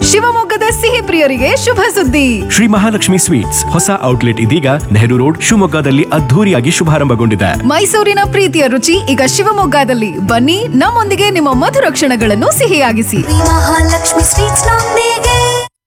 ಶಿವಮೊಗ್ಗದ ಸಿಹಿ ಪ್ರಿಯರಿಗೆ ಶುಭ ಸುದ್ದಿ ಶ್ರೀ ಮಹಾಲಕ್ಷ್ಮಿ ಸ್ವೀಟ್ಸ್ ಹೊಸ ಔಟ್ಲೆಟ್ ಇದೀಗ ನೆಹರು ರೋಡ್ ಶಿವಮೊಗ್ಗದಲ್ಲಿ ಅದ್ಧೂರಿಯಾಗಿ ಶುಭಾರಂಭಗೊಂಡಿದೆ ಮೈಸೂರಿನ ಪ್ರೀತಿಯ ರುಚಿ ಈಗ ಶಿವಮೊಗ್ಗದಲ್ಲಿ ಬನ್ನಿ ನಮ್ಮೊಂದಿಗೆ ನಿಮ್ಮ ಮಧುರ ಕ್ಷಣಗಳನ್ನು ಸಿಹಿಯಾಗಿಸಿ ಮಹಾಲಕ್ಷ್ಮಿ ಸ್ವೀಟ್ಸ್ ನೊಂದಿಗೆ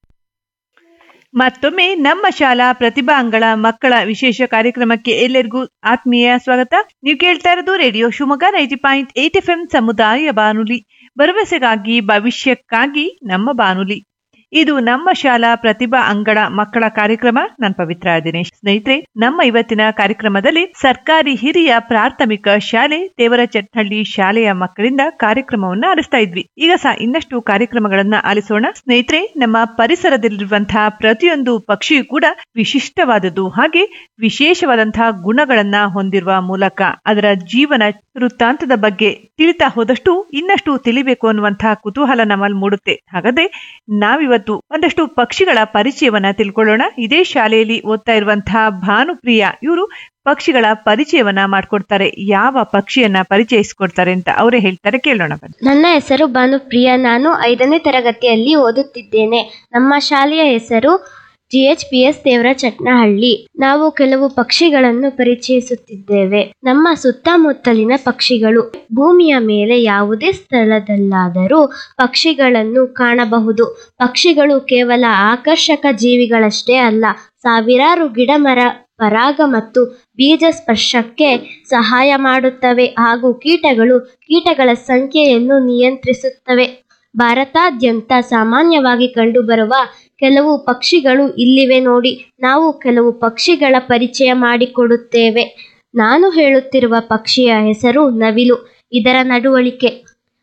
ಮತ್ತೊಮ್ಮೆ ನಮ್ಮ ಶಾಲಾ ಪ್ರತಿಭಾಂಗಳ ಮಕ್ಕಳ ವಿಶೇಷ ಕಾರ್ಯಕ್ರಮಕ್ಕೆ ಎಲ್ಲರಿಗೂ ಆತ್ಮೀಯ ಸ್ವಾಗತ ನೀವು ಕೇಳ್ತಾ ಇರೋದು radio Shivamogga ninety point eight F M ಸಮುದಾಯ ಬಾನುಲಿ ಭರವಸೆಗಾಗಿ ಭವಿಷ್ಯಕ್ಕಾಗಿ ನಮ್ಮ ಬಾನುಲಿ ಇದು ನಮ್ಮ ಶಾಲಾ ಪ್ರತಿಭಾ ಅಂಗಳ ಮಕ್ಕಳ ಕಾರ್ಯಕ್ರಮ ನಾನು ಪವಿತ್ರ ದಿನೇಶ್ ಸ್ನೇಹಿತರೆ ನಮ್ಮ ಇವತ್ತಿನ ಕಾರ್ಯಕ್ರಮದಲ್ಲಿ ಸರ್ಕಾರಿ ಹಿರಿಯ ಪ್ರಾಥಮಿಕ ಶಾಲೆ ದೇವರಚಟ್ನಹಳ್ಳಿ ಶಾಲೆಯ ಮಕ್ಕಳಿಂದ ಕಾರ್ಯಕ್ರಮವನ್ನ ಆಲಿಸ್ತಾ ಇದ್ವಿ ಈಗ ಸಹ ಇನ್ನಷ್ಟು ಕಾರ್ಯಕ್ರಮಗಳನ್ನ ಆಲಿಸೋಣ ಸ್ನೇಹಿತರೆ ನಮ್ಮ ಪರಿಸರದಲ್ಲಿರುವಂತಹ ಪ್ರತಿಯೊಂದು ಪಕ್ಷಿಯು ಕೂಡ ವಿಶಿಷ್ಟವಾದದ್ದು ಹಾಗೆ ವಿಶೇಷವಾದಂತಹ ಗುಣಗಳನ್ನ ಹೊಂದಿರುವ ಮೂಲಕ ಅದರ ಜೀವನ ವೃತ್ತಾಂತದ ಬಗ್ಗೆ ತಿಳಿತಾ ಹೋದಷ್ಟು ಇನ್ನಷ್ಟು ತಿಳಿಬೇಕು ಅನ್ನುವಂತಹ ಕುತೂಹಲ ನಮ್ಮಲ್ಲಿ ಮೂಡುತ್ತೆ ಹಾಗಾದ್ರೆ ನಾವಿವತ್ತು ಒಂದಷ್ಟು ಪಕ್ಷಿಗಳ ಪರಿಚಯವನ್ನ ತಿಳ್ಕೊಳ್ಳೋಣ ಇದೇ ಶಾಲೆಯಲ್ಲಿ ಓದ್ತಾ ಇರುವಂತಹ ಭಾನುಪ್ರಿಯ ಇವರು ಪಕ್ಷಿಗಳ ಪರಿಚಯವನ್ನ ಮಾಡ್ಕೊಡ್ತಾರೆ ಯಾವ ಪಕ್ಷಿಯನ್ನ ಪರಿಚಯಿಸ್ಕೊಡ್ತಾರೆ ಅಂತ ಅವರೇ ಹೇಳ್ತಾರೆ ಕೇಳೋಣ ಬನ್ನಿ ನನ್ನ ಹೆಸರು ಭಾನುಪ್ರಿಯ ನಾನು ಐದನೇ ತರಗತಿಯಲ್ಲಿ ಓದುತ್ತಿದ್ದೇನೆ ನಮ್ಮ ಶಾಲೆಯ ಹೆಸರು G H P S Devarachatnahalli ನಾವು ಕೆಲವು ಪಕ್ಷಿಗಳನ್ನು ಪರಿಚಯಿಸುತ್ತಿದ್ದೇವೆ ನಮ್ಮ ಸುತ್ತಮುತ್ತಲಿನ ಪಕ್ಷಿಗಳು ಭೂಮಿಯ ಮೇಲೆ ಯಾವುದೇ ಸ್ಥಳದಲ್ಲಾದರೂ ಪಕ್ಷಿಗಳನ್ನು ಕಾಣಬಹುದು ಪಕ್ಷಿಗಳು ಕೇವಲ ಆಕರ್ಷಕ ಜೀವಿಗಳಷ್ಟೇ ಅಲ್ಲ ಸಾವಿರಾರು ಗಿಡ ಮರ ಪರಾಗ ಮತ್ತು ಬೀಜ ಸ್ಪರ್ಶಕ್ಕೆ ಸಹಾಯ ಮಾಡುತ್ತವೆ ಹಾಗೂ ಕೀಟಗಳು ಕೀಟಗಳ ಸಂಖ್ಯೆಯನ್ನು ನಿಯಂತ್ರಿಸುತ್ತವೆ ಭಾರತಾದ್ಯಂತ ಸಾಮಾನ್ಯವಾಗಿ ಕಂಡುಬರುವ ಕೆಲವು ಪಕ್ಷಿಗಳು ಇಲ್ಲಿವೆ ನೋಡಿ ನಾವು ಕೆಲವು ಪಕ್ಷಿಗಳ ಪರಿಚಯ ಮಾಡಿಕೊಡುತ್ತೇವೆ ನಾನು ಹೇಳುತ್ತಿರುವ ಪಕ್ಷಿಯ ಹೆಸರು ನವಿಲು ಇದರ ನಡವಳಿಕೆ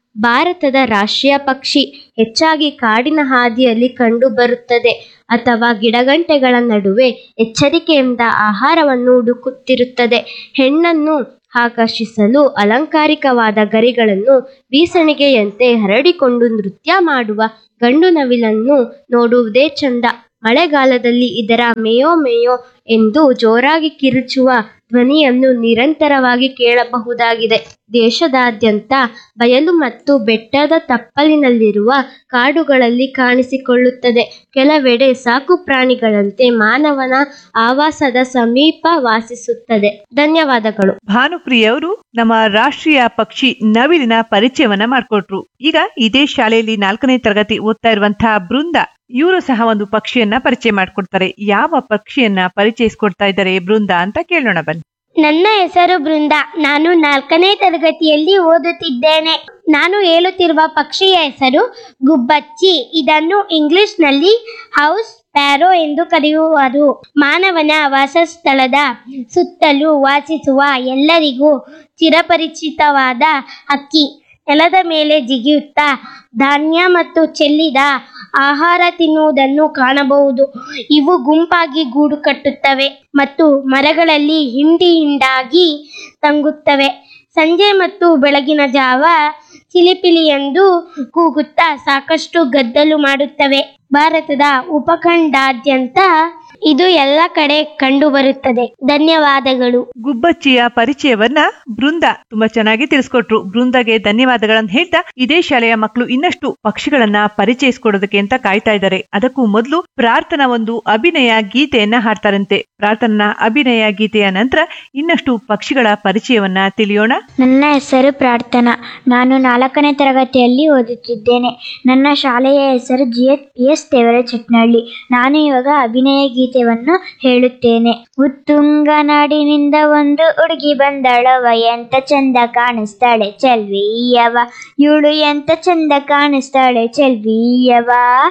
ಭಾರತದ ರಾಷ್ಟ್ರೀಯ ಪಕ್ಷಿ ಹೆಚ್ಚಾಗಿ ಕಾಡಿನ ಹಾದಿಯಲ್ಲಿ ಕಂಡುಬರುತ್ತದೆ ಅಥವಾ ಗಿಡಗಂಟೆಗಳ ನಡುವೆ ಎಚ್ಚರಿಕೆಯಿಂದ ಆಹಾರವನ್ನು ಹುಡುಕುತ್ತಿರುತ್ತದೆ ಹೆಣ್ಣನ್ನು ಆಕರ್ಷಿಸಲು ಅಲಂಕಾರಿಕವಾದ ಗರಿಗಳನ್ನು ಬೀಸಣಿಗೆಯಂತೆ ಹರಡಿಕೊಂಡು ನೃತ್ಯ ಮಾಡುವ ಗಂಡು ನವಿಲನ್ನು ನೋಡುವುದೇ ಚಂದ ಮಳೆಗಾಲದಲ್ಲಿ ಇದರ ಮೇಯೋ ಮೇಯೋ ಎಂದು ಜೋರಾಗಿ ಕಿರುಚುವ ಧ್ವನಿಯನ್ನು ನಿರಂತರವಾಗಿ ಕೇಳಬಹುದಾಗಿದೆ ದೇಶದಾದ್ಯಂತ ಬಯಲು ಮತ್ತು ಬೆಟ್ಟದ ತಪ್ಪಲಿನಲ್ಲಿರುವ ಕಾಡುಗಳಲ್ಲಿ ಕಾಣಿಸಿಕೊಳ್ಳುತ್ತದೆ ಕೆಲವೆಡೆ ಸಾಕು ಪ್ರಾಣಿಗಳಂತೆ ಮಾನವನ ಆವಾಸದ ಸಮೀಪ ವಾಸಿಸುತ್ತದೆ ಧನ್ಯವಾದಗಳು ಭಾನುಪ್ರಿಯ ಅವರು ನಮ್ಮ ರಾಷ್ಟ್ರೀಯ ಪಕ್ಷಿ ನವಿಲಿನ ಪರಿಚಯವನ್ನ ಮಾಡಿಕೊಟ್ರು ಈಗ ಇದೇ ಶಾಲೆಯಲ್ಲಿ ನಾಲ್ಕನೇ ತರಗತಿ ಓದ್ತಾ ಇರುವಂತಹ ಬೃಂದ ಇವರು ಸಹ ಒಂದು ಪಕ್ಷಿಯನ್ನ ಪರಿಚಯ ಮಾಡ್ಕೊಡ್ತಾರೆ ಯಾವ ಪಕ್ಷಿಯನ್ನ ಪರಿಚಯಿಸ್ಕೊಡ್ತಾ ಇದ್ದಾರೆ ಬೃಂದ ಅಂತ ಕೇಳೋಣ ಬನ್ನಿ ನನ್ನ ಹೆಸರು ಬೃಂದ ನಾನು ನಾಲ್ಕನೇ ತರಗತಿಯಲ್ಲಿ ಓದುತ್ತಿದ್ದೇನೆ ನಾನು ಹೇಳುತ್ತಿರುವ ಪಕ್ಷಿಯ ಹೆಸರು ಗುಬ್ಬಚ್ಚಿ ಇದನ್ನು ಇಂಗ್ಲಿಷ್ನಲ್ಲಿ ಹೌಸ್ ಪ್ಯಾರೋ ಎಂದು ಕರೆಯುವರು ಮಾನವನ ವಾಸಸ್ಥಳದ ಸುತ್ತಲೂ ವಾಸಿಸುವ ಎಲ್ಲರಿಗೂ ಚಿರಪರಿಚಿತವಾದ ಹಕ್ಕಿ ನೆಲದ ಮೇಲೆ ಜಿಗಿಯುತ್ತಾ ಧಾನ್ಯ ಮತ್ತು ಚೆಲ್ಲಿದ ಆಹಾರ ತಿನ್ನುವುದನ್ನು ಕಾಣಬಹುದು ಇವು ಗುಂಪಾಗಿ ಗೂಡು ಕಟ್ಟುತ್ತವೆ ಮತ್ತು ಮರಗಳಲ್ಲಿ ಹಿಂಡಿ ಹಿಂಡಾಗಿ ತಂಗುತ್ತವೆ ಸಂಜೆ ಮತ್ತು ಬೆಳಗಿನ ಜಾವ ಚಿಲಿಪಿಲಿ ಎಂದು ಕೂಗುತ್ತಾ ಸಾಕಷ್ಟು ಗದ್ದಲು ಮಾಡುತ್ತವೆ ಭಾರತದ ಉಪಖಂಡಾದ್ಯಂತ ಇದು ಎಲ್ಲ ಕಡೆ ಕಂಡುಬರುತ್ತದೆ ಧನ್ಯವಾದಗಳು ಗುಬ್ಬಚ್ಚಿಯ ಪರಿಚಯವನ್ನ ಬೃಂದ ತುಂಬಾ ಚೆನ್ನಾಗಿ ತಿಳಿಸ್ಕೊಟ್ರು ಬೃಂದಗೆ ಧನ್ಯವಾದಗಳನ್ನ ಹೇಳ್ತಾ ಇದೇ ಶಾಲೆಯ ಮಕ್ಕಳು ಇನ್ನಷ್ಟು ಪಕ್ಷಿಗಳನ್ನ ಪರಿಚಯಿಸ್ಕೊಡೋದಕ್ಕೆ ಅಂತ ಕಾಯ್ತಾ ಇದ್ದಾರೆ ಅದಕ್ಕೂ ಮೊದಲು ಪ್ರಾರ್ಥನಾ ಒಂದು ಅಭಿನಯ ಗೀತೆಯನ್ನ ಹಾಡ್ತಾರಂತೆ ಪ್ರಾರ್ಥನಾ ಅಭಿನಯ ಗೀತೆಯ ನಂತರ ಇನ್ನಷ್ಟು ಪಕ್ಷಿಗಳ ಪರಿಚಯವನ್ನ ತಿಳಿಯೋಣ ನನ್ನ ಹೆಸರು ಪ್ರಾರ್ಥನಾ ನಾನು ನಾಲ್ಕನೇ ತರಗತಿಯಲ್ಲಿ ಓದುತ್ತಿದ್ದೇನೆ ನನ್ನ ಶಾಲೆಯ ಹೆಸರು G H P S Devarachatnahalli ನಾನು ಇವಾಗ ಅಭಿನಯ ಗೀತೆಯನ್ನು ಹೇಳುತ್ತೇನೆ ಉತ್ತುಂಗ ನಾಡಿನಿಂದ ಒಂದು ಹುಡುಗಿ ಬಂದಳವ ಎಂತ ಚಂದ ಕಾಣಿಸ್ತಾಳೆ ಚೆಲ್ವಿಯವ ಇವಳು ಎಂತ ಚಂದ ಕಾಣಿಸ್ತಾಳೆ ಚೆಲ್ವಿಯವ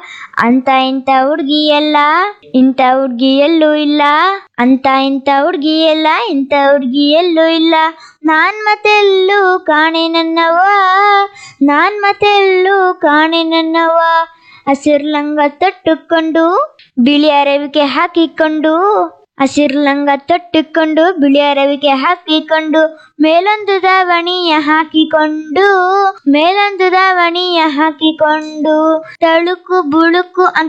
ಅಂತ ಇಂಥ ಹುಡುಗಿ ಎಲ್ಲ ಇಂಥ ಹುಡುಗಿ ಎಲ್ಲೂ ಇಲ್ಲ ಅಂತ ಇಂಥ ಹುಡುಗಿ ಎಲ್ಲ ಇಂಥ ಹುಡುಗಿ ಎಲ್ಲೂ ಇಲ್ಲ ನಾನ್ ಮತ್ತೆಲ್ಲೂ ಕಾಣೆ ನನ್ನವ್ವ ನಾನ್ ಮತ್ತೆಲ್ಲೂ ಕಾಣೆ ನನ್ನವ್ವ ಹಸಿರು ಲಂಗ ತೊಟ್ಟುಕೊಂಡು ಬಿಳಿ ಅರವಿಕೆ ಹಾಕಿಕೊಂಡು ಹಸಿರು ಲಂಗ ತೊಟ್ಟುಕೊಂಡು ಬಿಳಿ ಅರವಿಕೆ ಹಾಕಿಕೊಂಡು ಮೇಲೊಂದು ದಾವಣಿಯ ಹಾಕಿಕೊಂಡು ಮೇಲೊಂದು ದಾವಣಿಯ ಹಾಕಿಕೊಂಡು ತಳುಕು ಬುಳುಕು ಅಂತ